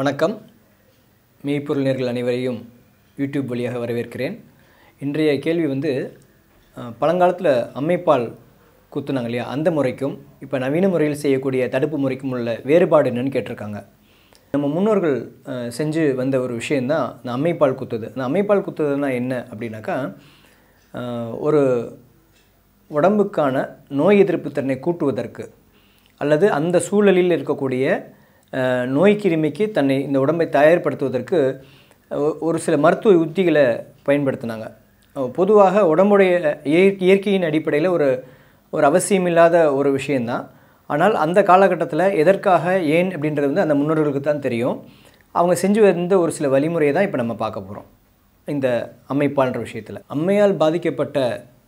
வணக்கம் மெய்ப்பொருள் நேர்கள் அனைவரையும் யூடியூப் வழியாக வரவேற்கிறேன் இன்றைய கேள்வி வந்து அஹ், பழங்காலத்தில் அம்மைப்பால் குத்துனாங்க இல்லையா அந்த முறைக்கும் இப்போ நவீன முறையில் செய்யக்கூடிய தடுப்பு முறைக்கும் உள்ள வேறுபாடு என்னன்னு கேட்டிருக்காங்க நம்ம முன்னோர்கள் அஹ், செஞ்சு வந்த ஒரு விஷயந்தான் இந்த அம்மைப்பால் குத்துது அந்த அம்மைப்பால் குத்துறதுனா என்ன அப்படின்னாக்கா அஹ், ஒரு உடம்புக்கான நோய் எதிர்ப்பு திறனை கூட்டுவதற்கு அல்லது அந்த சூழலில் இருக்கக்கூடிய அஹ், நோய் கிருமிக்கு தன்னை இந்த உடம்பை தயார்படுத்துவதற்கு ஒ- ஒரு சில மருத்துவ உத்திகளை பயன்படுத்தினாங்க அஹ், பொதுவாக உடம்புடைய இயற்- இயற்கையின் அடிப்படையில் ஒரு ஒரு அவசியமில்லாத ஒரு விஷயந்தான் ஆனால் அந்த காலகட்டத்தில் எதற்காக ஏன் அப்படின்றது வந்து அந்த முன்னோர்களுக்கு தான் தெரியும் அவங்க செஞ்சு வந்த ஒரு சில வழிமுறையை தான் இப்போ நம்ம பார்க்க போகிறோம் இந்த அம்மைப்பால்ன்ற விஷயத்தில் அம்மையால் பாதிக்கப்பட்ட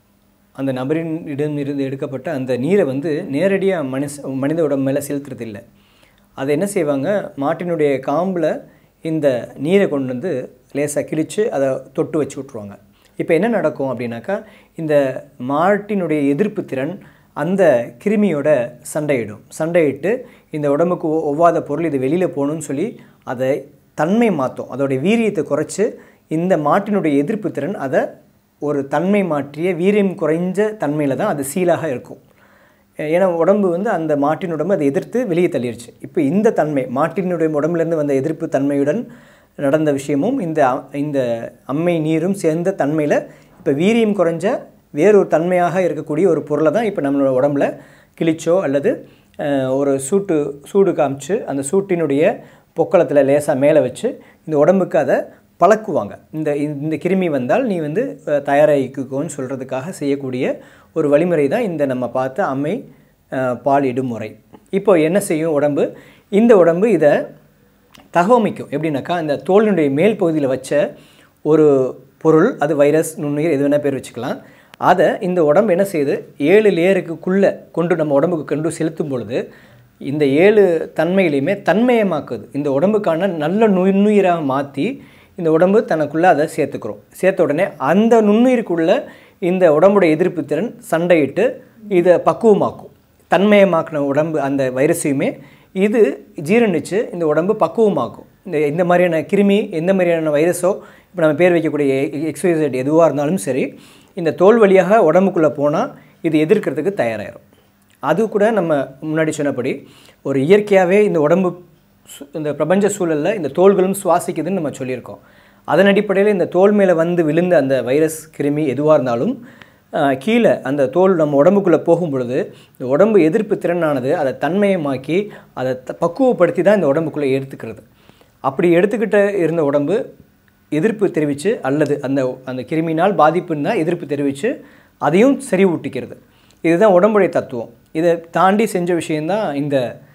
அந்த நபரின் இடம் இருந்து எடுக்கப்பட்ட அந்த நீரை வந்து நேரடியாக மனுஷ மனித உடம்பு மேலே செலுத்துறது இல்லை அதை என்ன செய்வாங்க மாட்டினுடைய காம்பில் இந்த நீரை கொண்டு வந்து லேசாக கிழித்து அதை தொட்டு வச்சு விட்ருவாங்க இப்போ என்ன நடக்கும் அப்படின்னாக்கா இந்த மாட்டினுடைய எதிர்ப்பு திறன் அந்த கிருமியோட சண்டையிடும் சண்டையிட்டு இந்த உடம்புக்கு ஒ- ஒவ்வாத பொருள் இது வெளியில் போகணும்னு சொல்லி அதை தன்மை மாற்றும் அதோடைய வீரியத்தை குறைச்சி இந்த மாட்டினுடைய எதிர்ப்பு திறன் அதை ஒரு தன்மை மாற்றிய வீரியம் குறைஞ்ச தன்மையில் தான் அது சீலாக இருக்கும் ஏன்னா உடம்பு வந்து அந்த மாட்டின் உடம்பு அதை எதிர்த்து வெளியே தள்ளிடுச்சு இப்போ இந்த தன்மை மாட்டினுடைய உடம்புலேருந்து வந்த எதிர்ப்பு தன்மையுடன் நடந்த விஷயமும் இந்த அ- இந்த அம்மை நீரும் சேர்ந்த தன்மையில் இப்போ வீரியம் குறைஞ்ச வேறொரு தன்மையாக இருக்கக்கூடிய ஒரு பொருளை தான் இப்போ நம்மளோட உடம்புல கிழிச்சோ அல்லது அஹ், ஒரு சூட்டு சூடு காமிச்சு அந்த சூட்டினுடைய பொக்களத்தில் லேசாக மேலே வச்சு இந்த உடம்புக்கு அதை பழக்குவாங்க இந்த இந்த கிருமி வந்தால் நீ வந்து அஹ், தயாராகிக்கோன்னு சொல்கிறதுக்காக செய்யக்கூடிய ஒரு வழிமுறை தான் இந்த நம்ம பார்த்த அம்மை அஹ், பால் இடும் முறை இப்போ என்ன செய்யும் உடம்பு இந்த உடம்பு இதை தகவமைக்கும் எப்படின்னாக்கா இந்த தோலினுடைய மேல் பகுதியில் வச்ச ஒரு பொருள் அது வைரஸ் நுண்ணுயிர் எது வேணால் பேர் வச்சுக்கலாம் அதை இந்த உடம்பு என்ன செய்யுது ஏழு லேயருக்குள்ளே கொண்டு நம்ம உடம்புக்கு கொண்டு செலுத்தும் பொழுது இந்த ஏழு தன்மையிலையுமே தன்மயமாக்குது இந்த உடம்புக்கான நல்ல நுண்ணுயிராக மாற்றி இந்த உடம்பு தனக்குள்ளே அதை சேர்த்துக்கிறோம் சேர்த்த உடனே அந்த நுண்ணுயிருக்குள்ளே இந்த உடம்புடைய எதிர்ப்பு திறன் சண்டையிட்டு இதை பக்குவமாக்கும் தன்மயமாக்கின உடம்பு அந்த வைரஸையுமே இது ஜீரணித்து இந்த உடம்பு பக்குவமாக்கும் இந்த இந்த மாதிரியான கிருமி எந்த மாதிரியான வைரஸோ இப்போ நம்ம பேர் வைக்கக்கூடிய எக்ஸ்வைசட் எதுவாக இருந்தாலும் சரி இந்த தோல் வழியாக உடம்புக்குள்ளே போனால் இது எதிர்க்கிறதுக்கு தயாராகிடும் அது கூட நம்ம முன்னாடி சொன்னபடி ஒரு இயற்கையாகவே இந்த உடம்பு சு- இந்த பிரபஞ்ச சூழலில் இந்த தோள்களும் சுவாசிக்குதுன்னு நம்ம சொல்லியிருக்கோம் அதன் அடிப்படையில் இந்த தோல் மேலே வந்து விழுந்த அந்த வைரஸ் கிருமி எதுவாக இருந்தாலும் ஆஹ், கீழே அந்த தோல் நம்ம உடம்புக்குள்ளே போகும் பொழுது இந்த உடம்பு எதிர்ப்பு திறனானது அதை தன்மயமாக்கி அதை த- பக்குவப்படுத்தி தான் இந்த உடம்புக்குள்ளே எடுத்துக்கிறது அப்படி எடுத்துக்கிட்ட இருந்த உடம்பு எதிர்ப்பு தெரிவித்து அல்லது அந்த அந்த கிருமினால் பாதிப்புன்னா எதிர்ப்பு தெரிவித்து அதையும் செறிவூட்டிக்கிறது இதுதான் உடம்புடைய தத்துவம் இதை தாண்டி செஞ்ச விஷயந்தான் இந்த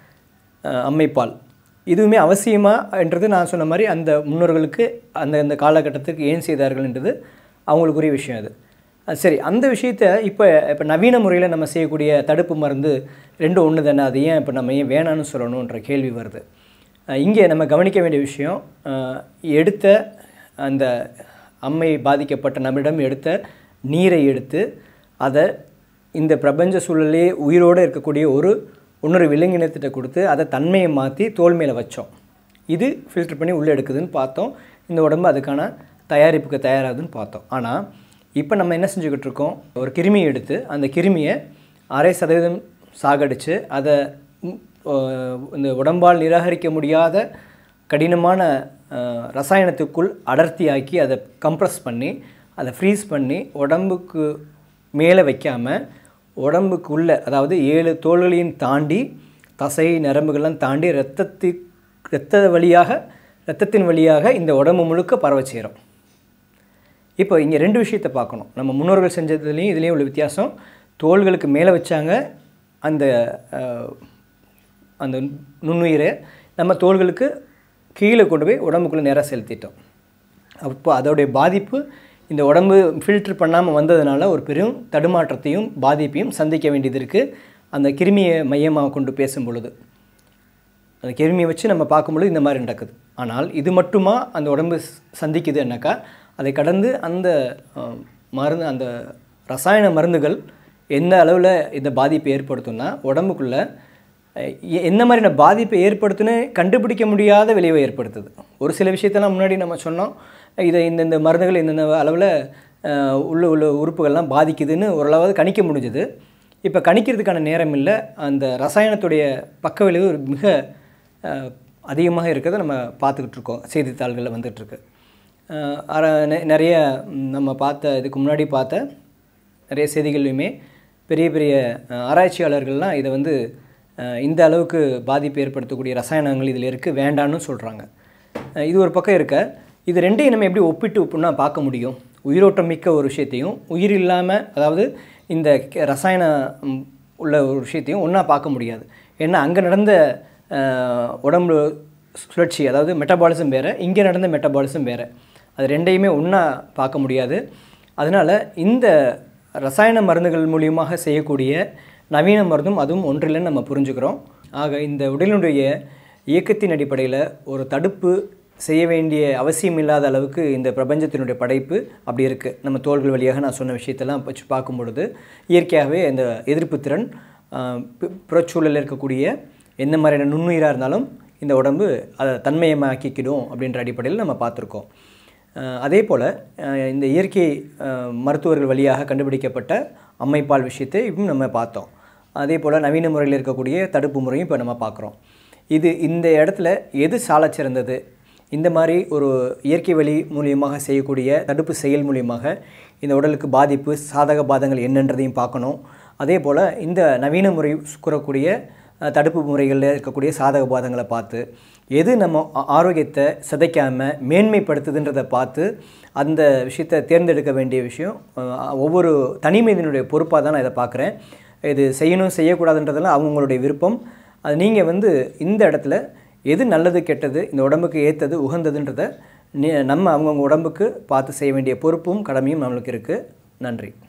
அஹ், அம்மைப்பால் இதுவுமே அவசியமான்றது நான் சொன்ன மாதிரி அந்த முன்னோர்களுக்கு அந்த அந்த காலகட்டத்துக்கு ஏன் செய்தார்கள்ன்றது அவங்களுக்குரிய விஷயம் அது அஹ் சரி அந்த விஷயத்தை இப்போ இப்போ நவீன முறையில் நம்ம செய்யக்கூடிய தடுப்பு மருந்து ரெண்டும் ஒன்று தானே அது ஏன் இப்போ நம்ம ஏன் வேணான்னு சொல்லணுன்ற கேள்வி வருது அஹ் இங்கே நம்ம கவனிக்க வேண்டிய விஷயம் அஹ் எடுத்த அந்த அம்மை பாதிக்கப்பட்ட நம்மிடம் எடுத்த நீரை எடுத்து அதை இந்த பிரபஞ்ச சூழலே உயிரோடு இருக்கக்கூடிய ஒரு இன்னொரு விலங்கினத்திட்ட கொடுத்து அதை தன்மையை மாற்றி தோல் மேலே வச்சோம் இது ஃபில்டர் பண்ணி உள்ளே எடுக்குதுன்னு பார்த்தோம் இந்த உடம்பு அதுக்கான தயாரிப்புக்கு தயாராகுதுன்னு பார்த்தோம் ஆனால் இப்போ நம்ம என்ன செஞ்சுக்கிட்டு இருக்கோம் ஒரு கிருமியை எடுத்து அந்த கிருமியை அரை சதவீதம் சாகடித்து அதை ம், அஹ், இந்த உடம்பால் நிராகரிக்க முடியாத கடினமான அஹ், ரசாயனத்துக்குள் அடர்த்தியாக்கி அதை கம்ப்ரஸ் பண்ணி அதை ஃப்ரீஸ் பண்ணி உடம்புக்கு மேலே வைக்காமல் உடம்புக்குள்ளே அதாவது ஏழு தோள்களையும் தாண்டி தசை நரம்புகள்லாம் தாண்டி ரத்தத்தி இரத்த வழியாக இரத்தத்தின் வழியாக இந்த உடம்பு முழுக்க பரவ சேரும் இப்போ இங்கே ரெண்டு விஷயத்தை பார்க்கணும் நம்ம முன்னோர்கள் செஞ்சதுலேயும் இதுலேயும் உள்ள வித்தியாசம் தோள்களுக்கு மேலே வச்சாங்க அந்த அஹ், அந்த நுண்ணுயிரை நம்ம தோள்களுக்கு கீழே கொண்டு போய் உடம்புக்குள்ளே நேராக செலுத்திட்டோம் அப்போ அதோடைய பாதிப்பு இந்த உடம்பு ஃபில்டர் பண்ணாமல் வந்ததுனால ஒரு பெரும் தடுமாற்றத்தையும் பாதிப்பையும் சந்திக்க வேண்டியது இருக்குது அந்த கிருமியை மையமாக கொண்டு பேசும் பொழுது அந்த கிருமியை வச்சு நம்ம பார்க்கும்பொழுது இந்த மாதிரி நடக்குது ஆனால் இது மட்டுமா அந்த உடம்பு ஸ்- சந்திக்குதுன்னாக்கா அதை கடந்து அந்த அஹ், மருந்து அந்த ரசாயன மருந்துகள் எந்த அளவில் இந்த பாதிப்பை ஏற்படுத்தும்னா உடம்புக்குள்ளே அஹ் எ- என்ன மாதிரியான பாதிப்பை ஏற்படுத்துன்னு கண்டுபிடிக்க முடியாத விளைவை ஏற்படுத்துது ஒரு சில விஷயத்தெல்லாம் முன்னாடி நம்ம சொன்னோம் இதை இந்தந்த மருந்துகள் இந்தந்த அளவில் உள்ள உள்ள உறுப்புகள்லாம் பாதிக்குதுன்னு ஓரளவு கணிக்க முடிஞ்சது இப்போ கணிக்கிறதுக்கான நேரம் இல்லை அந்த ரசாயனத்துடைய பக்க விளைவு ஒரு மிக அஹ், அதிகமாக இருக்கிறத நம்ம பார்த்துக்கிட்டு இருக்கோம் செய்தித்தாள்களில் வந்துட்டுருக்கு நிறைய ம், நம்ம பார்த்த இதுக்கு முன்னாடி பார்த்த நிறைய செய்திகள்லையுமே பெரிய பெரிய அஹ், ஆராய்ச்சியாளர்கள்லாம் இதை வந்து அஹ், இந்த அளவுக்கு பாதிப்பு ஏற்படுத்தக்கூடிய ரசாயனங்கள் இதில் இருக்குது வேண்டான்னு சொல்கிறாங்க இது ஒரு பக்கம் இருக்க இது ரெண்டையும் நம்ம எப்படி ஒப்பிட்டு ஒப்புனா பார்க்க முடியும் உயிரோட்டம் மிக்க ஒரு விஷயத்தையும் உயிர் இல்லாமல் அதாவது இந்த கெ- ரசாயன ம், உள்ள ஒரு விஷயத்தையும் ஒன்றா பார்க்க முடியாது ஏன்னா அங்கே நடந்த அஹ், உடம்பு சுழற்சி அதாவது மெட்டபாலிசம் வேறு இங்கே நடந்த மெட்டபாலிசம் வேறு அது ரெண்டையுமே ஒன்றா பார்க்க முடியாது அதனால் இந்த ரசாயன மருந்துகள் மூலியமாக செய்யக்கூடிய நவீன மருந்தும் அதுவும் ஒன்றில்லைன்னு நம்ம புரிஞ்சுக்கிறோம் ஆக இந்த உடலினுடைய இயக்கத்தின் அடிப்படையில் ஒரு தடுப்பு செய்ய வேண்டிய அவசியம் இல்லாத அளவுக்கு இந்த பிரபஞ்சத்தினுடைய படைப்பு அப்படி இருக்குது நம்ம தோள்கள் வழியாக நான் சொன்ன விஷயத்தெல்லாம் வச்சு பார்க்கும் பொழுது இயற்கையாகவே இந்த எதிர்ப்பு திறன் ஆஹ், பு- புறச்சூழலில் இருக்கக்கூடிய எந்த மாதிரியான நுண்ணுயிராக இருந்தாலும் இந்த உடம்பு அதை தன்மயமாக்கிக்கிடும் அப்படின்ற அடிப்படையில் நம்ம பார்த்துருக்கோம் அஹ் அதே போல் இந்த இயற்கை அஹ், மருத்துவர்கள் வழியாக கண்டுபிடிக்கப்பட்ட அம்மைப்பால் விஷயத்தை இப்பவும் நம்ம பார்த்தோம் அதே போல் நவீன முறையில் இருக்கக்கூடிய தடுப்பு முறையும் இப்போ நம்ம பார்க்குறோம் இது இந்த இடத்துல எது சாலச் சிறந்தது இந்த மாதிரி ஒரு இயற்கை வழி மூலியமாக செய்யக்கூடிய தடுப்பு செயல் மூலியமாக இந்த உடலுக்கு பாதிப்பு சாதக பாதங்கள் என்னன்றதையும் பார்க்கணும் அதே போல் இந்த நவீன முறை கூறக்கூடிய அஹ், தடுப்பு முறைகளில் இருக்கக்கூடிய சாதக பாதங்களை பார்த்து எது நம்ம ஆ- ஆரோக்கியத்தை சிதைக்காமல் மேன்மைப்படுத்துதுன்றதை பார்த்து அந்த விஷயத்தை தேர்ந்தெடுக்க வேண்டிய விஷயம் அஹ், ஒவ்வொரு தனி மனிதனுடைய பொறுப்பாக தான் நான் இதை பார்க்குறேன் இது செய்யணும் செய்யக்கூடாதுன்றதெல்லாம் அவங்களுடைய விருப்பம் அது நீங்கள் வந்து இந்த இடத்துல எது நல்லது கெட்டது இந்த உடம்புக்கு ஏற்றது உகந்ததுன்றதை நி- நம்ம அவங்கவுங்க உடம்புக்கு பார்த்து செய்ய வேண்டிய பொறுப்பும் கடமையும் நம்மளுக்கு இருக்குது நன்றி